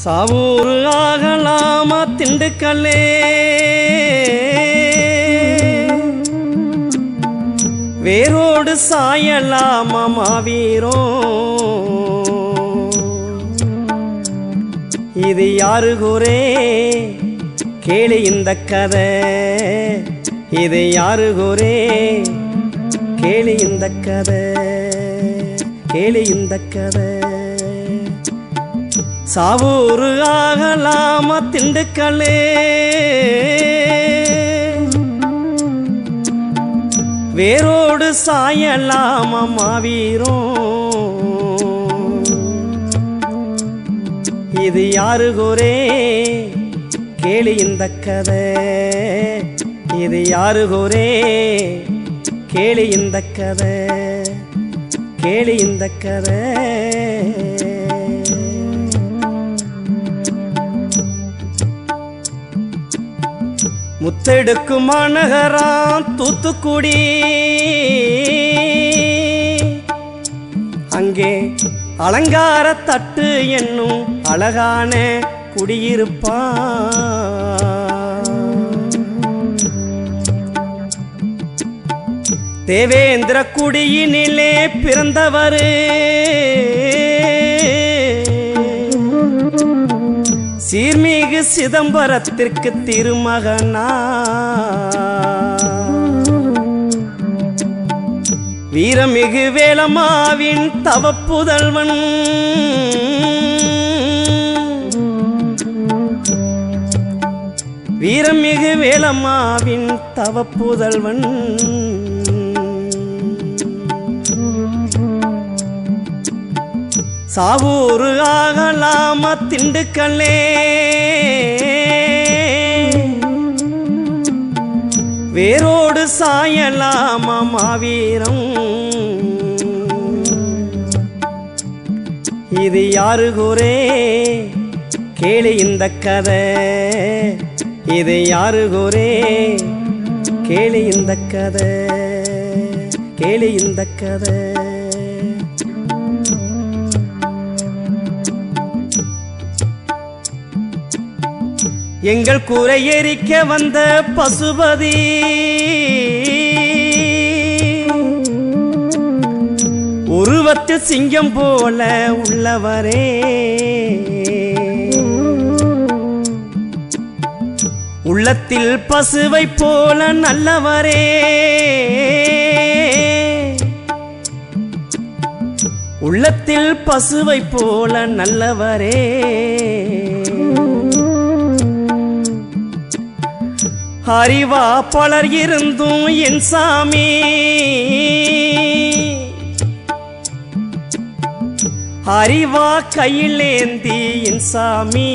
சாவூரு ஆகலாமா திண்டுக்கல்லே வேரோடு சாயலாமா மாவீரோ இது யாரு குரே கேளு இந்த கதை இது யாரு குரே கேளு இந்த கதை கேளு இந்த கதை சாவூரு ஆகலாமா திண்டுக்கல்லே வேரோடு சாயலாமா மாவீரோ இது யாரு குரே கேளு இந்த கதை இது யாரு குரே கேளு இந்த கதை கேளு இந்த கதை முத்தெடுக்கும் மாநகராம் தூத்துக்குடி அங்கே அலங்கார தட்டு என்னும் அழகான குடியிருப்பான் தேவேந்திர குடியினிலே பிறந்தவரு சீர்மிகு சிதம்பரத்திற்கு திருமகனா வீரமிகு வேலம்மாவின் தவப்புதல்வன் வீரமிகு வேலம்மாவின் தவப்புதல்வன் சாவூரு ஆகலாமா திண்டுக்கல்லே வேரோடு சாயலாமா மாவீரம் இது யாரு குரே கேளு இந்த கதை இது யாரு குரே கேளு இந்த கதை கேளு இந்த கதை எங்கள் கூரை எரிக்க வந்த பசுபதி உருவத்தில் சிங்கம் போல உள்ளவரே உள்ளத்தில் பசுவை போல நல்லவரே உள்ளத்தில் பசுவை போல நல்லவரே அறிவா பலர் இருந்தும் என் சாமி அறிவா கையிலேந்தி என் சாமி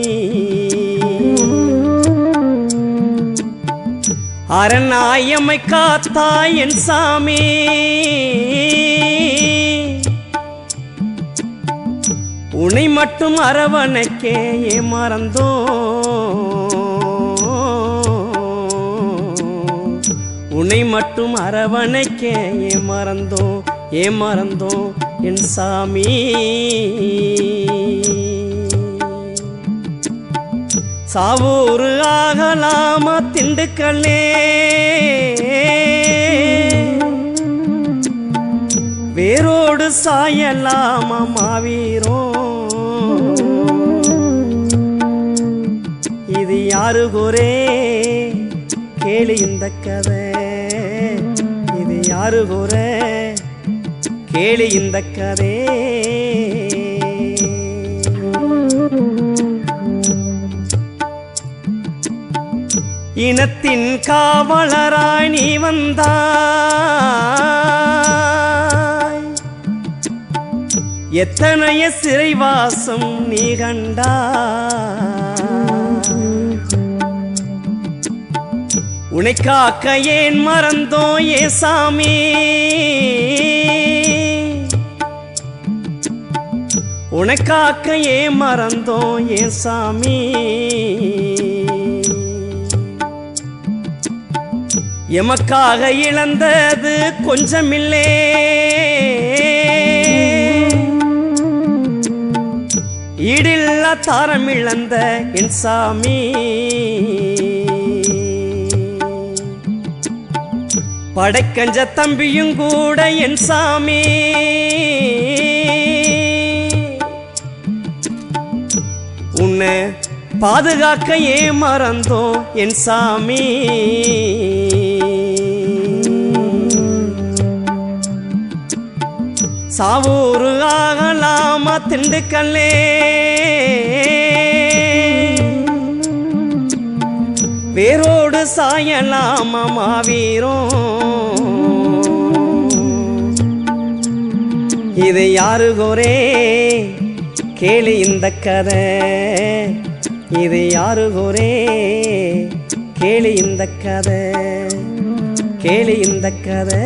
அரணாயமை காத்தா என் சாமி உன்னை மட்டும் அரவணைக்கே ஏமாறந்தோ உன்னை மட்டும் அரவணைக்கே ஏமாறந்தோ ஏமாறந்தோ என் சாமி சாவூரு ஆகலாமா திண்டுக்கல்லே வேரோடு சாயலாமா மாவீரோ இது யாரு குரே கேளு இந்த கதை இது யாரு குரே கேளு இந்த கதை இனத்தின் காவலராய் நீ வந்தாய் எத்தனைய சிறைவாசம் நீ கண்டா உனை காக்க ஏன் மறந்தோ ஏ சாமி உனை காக்க ஏன் மறந்தோ ஏ சாமி எமக்காக இழந்தது கொஞ்சமில்லே ஈடில்லா தாரம் இழந்த என் சாமி படைக்கஞ்ச தம்பியும் கூட என் சாமி உன்னை பாதுகாக்க ஏன் மறந்தோம் என் சாமி சாவூரு ஆகலாமா திண்டுக்கல்லே வேரோடு சாயலாமா மாவீரம் இது யாரு கோரே கேளு இந்த கதை இது யாரு கோரே கேளு இந்த கதை கேளு இந்த கதை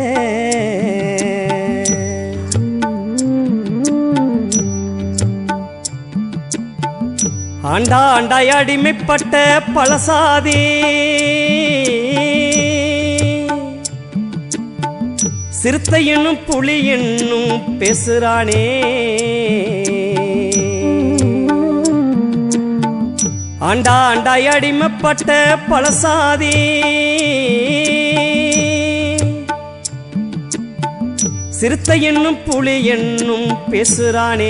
ஆண்டா ஆண்டாய் அடிமைப்பட்ட பழசாதி சிறுத்தை என்னும் புலி என்னும் பேசுறானே ஆண்டா ஆண்டாய் அடிமைப்பட்ட பழசாதி சிறுத்தை என்னும் புலி என்னும் பேசுறானே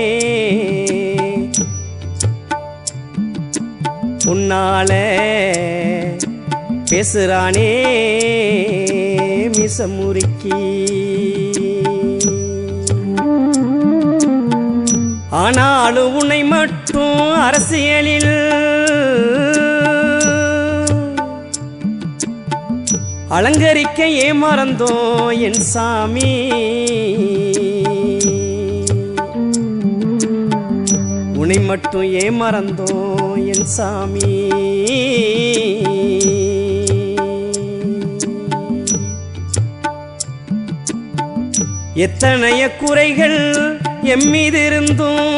உன்னால பேசுறானே மிச முறுக்கி ஆனாலும் உன்னை மட்டும் அரசியலில் அலங்கரிக்க ஏமறந்தோம் என் சாமி உன்னை மட்டும் ஏமறந்தோம் என் சாமி எத்தனைய குறைகள் எம்மீது இருந்தும்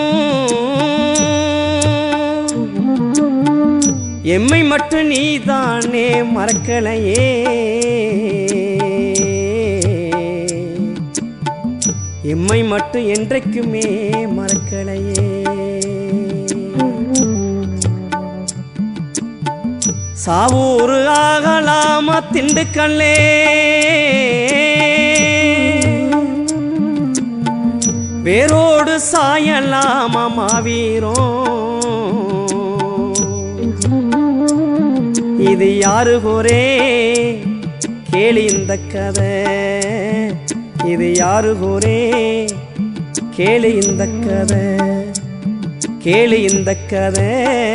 எம்மை மட்டும் நீதானே மறக்கலையே எம்மை மட்டும் என்றைக்குமே மறக்கலையே சாவூரு ஆகலாமா திண்டுக்கல்லே வேரோடு சாயலாமா மாவீரம் இது யாரு கோரே கேளு இந்த கதை இது யாரு கோரே கேளு இந்த கதை கேளு இந்த கதை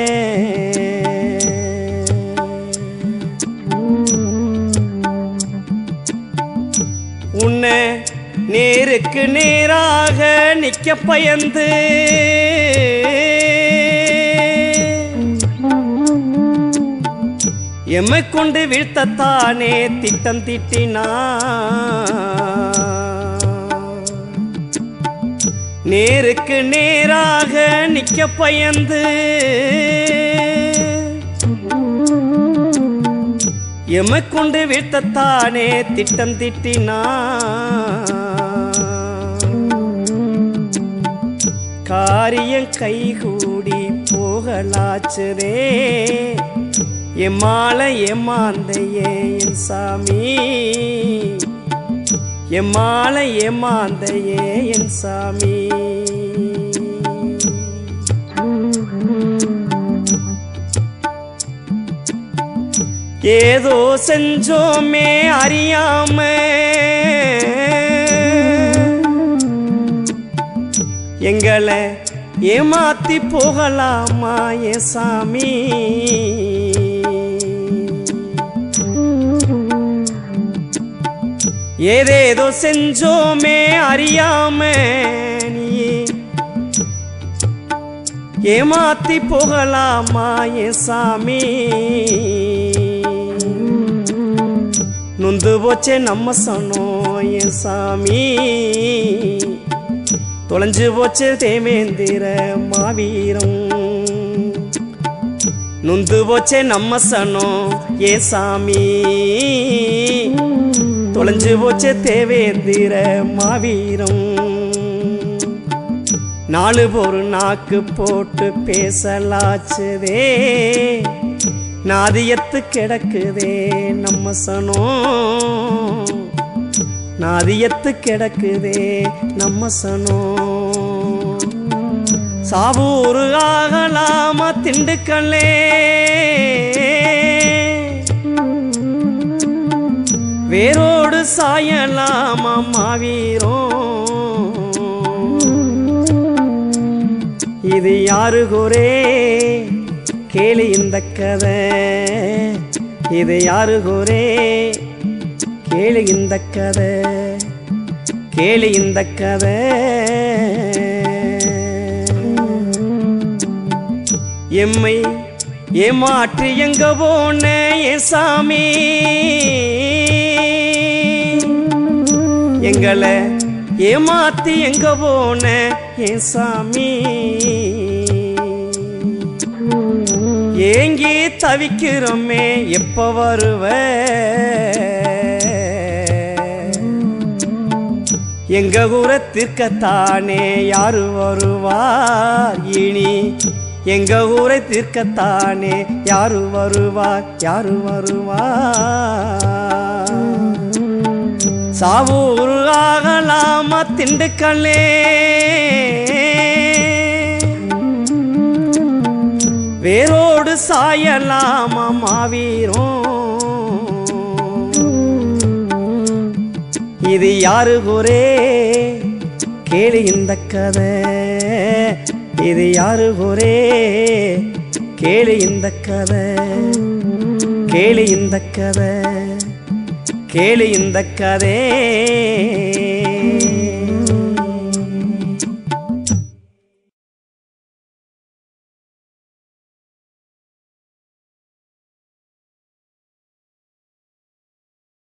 உன்னை நேருக்கு நேராக நிக்க பயந்து எம்மை கொண்டு வீழ்த்தத்தானே திட்டம் திட்டினா நேருக்கு நேராக நிக்க பயந்து எம்மை கொண்டு வீழ்த்தத்தானே திட்டம் திட்டினா காரியம் கைகூடி போகலாச்சுரே எம்மால ஏமாந்தையே என் சாமி எம்மால ஏமாந்தையே என் சாமி ஏதோ செஞ்சோமே அறியாம எங்களை ஏமாத்தி போகலாமா ஏ சாமி ஏதேதோ செஞ்சோமே அறியாம நீ ஏமாத்தி போகலாமா ஏ சாமி நொந்து போச்சே நம்ம சனோம் ஏ சாமி தொலைஞ்சு போச்சு தேவேந்திர மாவீரம் நொந்து போச்சே நம்ம சனம் ஏ சாமி தொலைஞ்சு போச்சே தேவேந்திர மாவீரம் நாலு ஒரு நாக்கு போட்டு பேசலாச்சுதே நாதியத்து கிடக்குதே நம்ம சனம் நாதியத்து கிடக்குதே நம்ம சனம் சாவூரு ஆகலாமா திண்டுக்கல்லே வேரோடு சாயலாமா மாவீரம் இது யாரு குரே கேளு இந்த கதை இது யாரு குரே கேளு இந்த கதை கேளு இந்த கதை எம்மை ஏமாற்றி எங்க போன என் சாமி எங்களை ஏமாத்தி எங்க போன என் சாமி ஏங்கி தவிக்கிறோமே எப்ப வருவ எங்க ஊரத்திற்கத்தானே யாரு வருவார் இனி எங்க ஊரை தீர்க்கத்தானே யாரு வருவார் யாரு வருவார் சாவூர் ஆகலாமா திண்டுக்கல்லே வேரோடு சாயலாமா மாவீரம் இது யாரு குரே கேளு இந்த கதை இது யாரு குரே கேளு இந்த கதை கேளு இந்த கதை கேளு இந்த கதை